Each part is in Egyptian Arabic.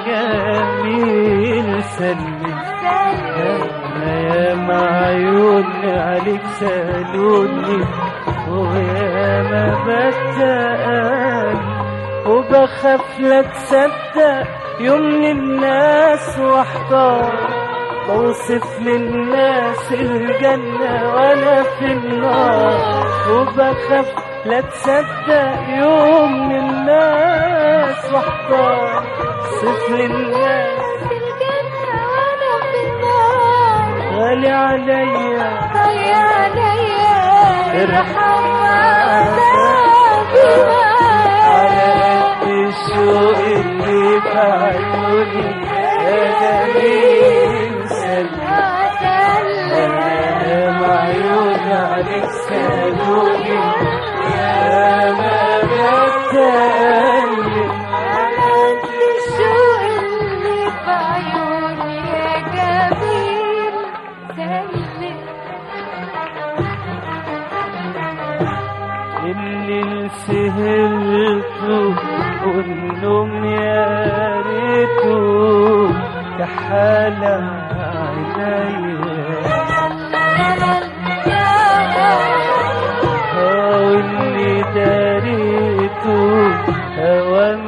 جميل سلم انا يا معيون عليك سالوني ويا ما بتقال وبخاف لا تصدق يوم من الناس واحتار بوصف للناس الجنة وانا في النار وبخاف لا تصدق يوم من الناس واحتار صف للناس غالي عليا على قد الشوق اللي في عيوني يا جميل سلم يا معيون عليك سالوني يا ما بتقلب اللي سهلته والنوم يا ريته كحال عينيا واللي داريته هوام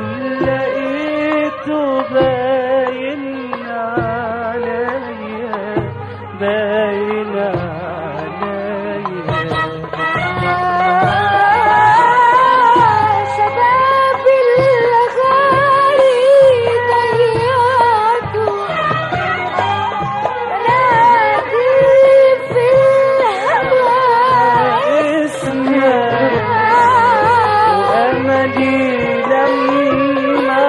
لقيته باين عليا باين عليا شباب الغالي ضيعته نادي في الهوى اسمع وأملي لما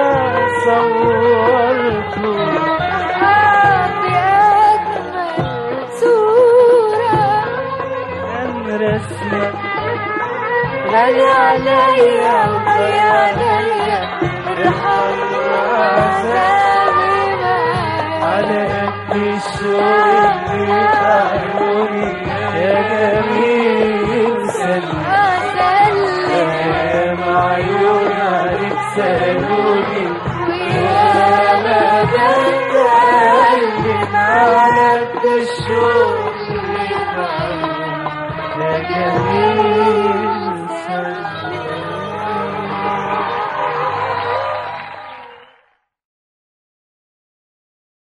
صورته في أجمل صورة كان رسمك غالي عليا غالي عليا ارحم